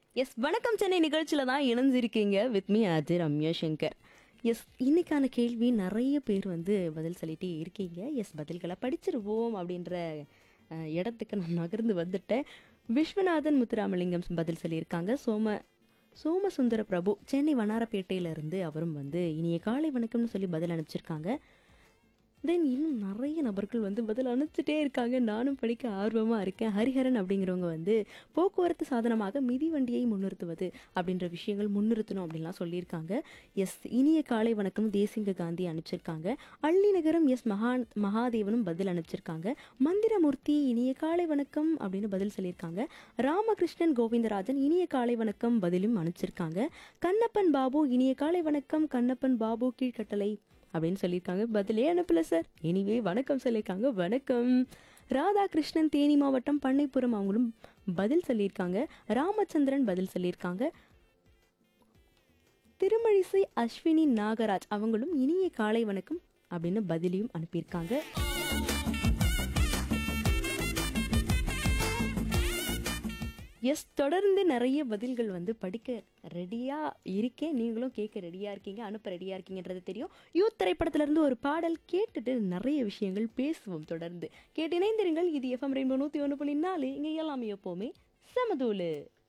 S வணக்கம் சென்னை நிகழ்ச்சியில் தான் இணைஞ்சிருக்கீங்க வித் மீ அஜய் ரம்யா சங்கர் எஸ் இன்னைக்கான கேள்வி நிறைய பேர் வந்து பதில் சொல்லிட்டே இருக்கீங்க எஸ் பதில்களை படிச்சிருவோம் அப்படின்ற அஹ், இடத்துக்கு நான் நகர்ந்து வந்துட்டேன் விஸ்வநாதன் முத்துராமலிங்கம் பதில் சொல்லியிருக்காங்க சோம சோமசுந்தர பிரபு சென்னை வண்ணாரப்பேட்டையிலிருந்து அவரும் வந்து இனிய காலை வணக்கம்னு சொல்லி பதில் அனுப்பிச்சிருக்காங்க தென் இன்னும் நிறைய நபர்கள் வந்து பதில் அனுப்பிச்சிட்டே இருக்காங்க நானும் படிக்க ஆர்வமாக இருக்கேன் ஹரிஹரன் அப்படிங்கிறவங்க வந்து போக்குவரத்து சாதனமாக மிதிவண்டியை முன்னிறுத்துவது அப்படின்ற விஷயங்கள் முன்னிறுத்தணும் அப்படின்லாம் சொல்லியிருக்காங்க எஸ் இனிய காலை வணக்கம் தேசிங்க காந்தி அனுப்பிச்சிருக்காங்க அள்ளிநகரம் எஸ் மகா மகாதேவனும் பதில் அனுப்பிச்சிருக்காங்க மந்திரமூர்த்தி இனிய காலை வணக்கம் அப்படின்னு பதில் சொல்லியிருக்காங்க ராமகிருஷ்ணன் கோவிந்தராஜன் இனிய காலை வணக்கம் பதிலும் அனுப்பிச்சிருக்காங்க கண்ணப்பன் பாபு இனிய காலை வணக்கம் கண்ணப்பன் பாபு கீழ்கட்டளை அப்படின்னு சொல்லியிருக்காங்க பதிலே அனுப்பல சார் எனிவே வணக்கம் சொல்லியிருக்காங்க வணக்கம் ராதாகிருஷ்ணன் தேனி மாவட்டம் பண்ணைப்புறம் அவங்களும் பதில் சொல்லியிருக்காங்க ராமச்சந்திரன் பதில் சொல்லியிருக்காங்க திருமழிசை அஸ்வினி நாகராஜ் அவங்களும் இனிய காலை வணக்கம் அப்படின்னு பதிலையும் அனுப்பியிருக்காங்க எஸ் தொடர்ந்து நிறைய பதில்கள் வந்து படிக்க ரெடியாக இருக்கேன் நீங்களும் கேட்க ரெடியாக இருக்கீங்க அனுப்ப ரெடியாக இருக்கீங்கன்றது தெரியும் யூத் திரைப்படத்திலிருந்து ஒரு பாடல் கேட்டுட்டு நிறைய விஷயங்கள் பேசுவோம் தொடர்ந்து கேட்டு இணைந்திருங்கள் இது எஃப்எம் ரெயின்போ நூற்றி ஒன்று புள்ளி நாலு இங்கே எல்லாமே எப்போவுமே சமதூளு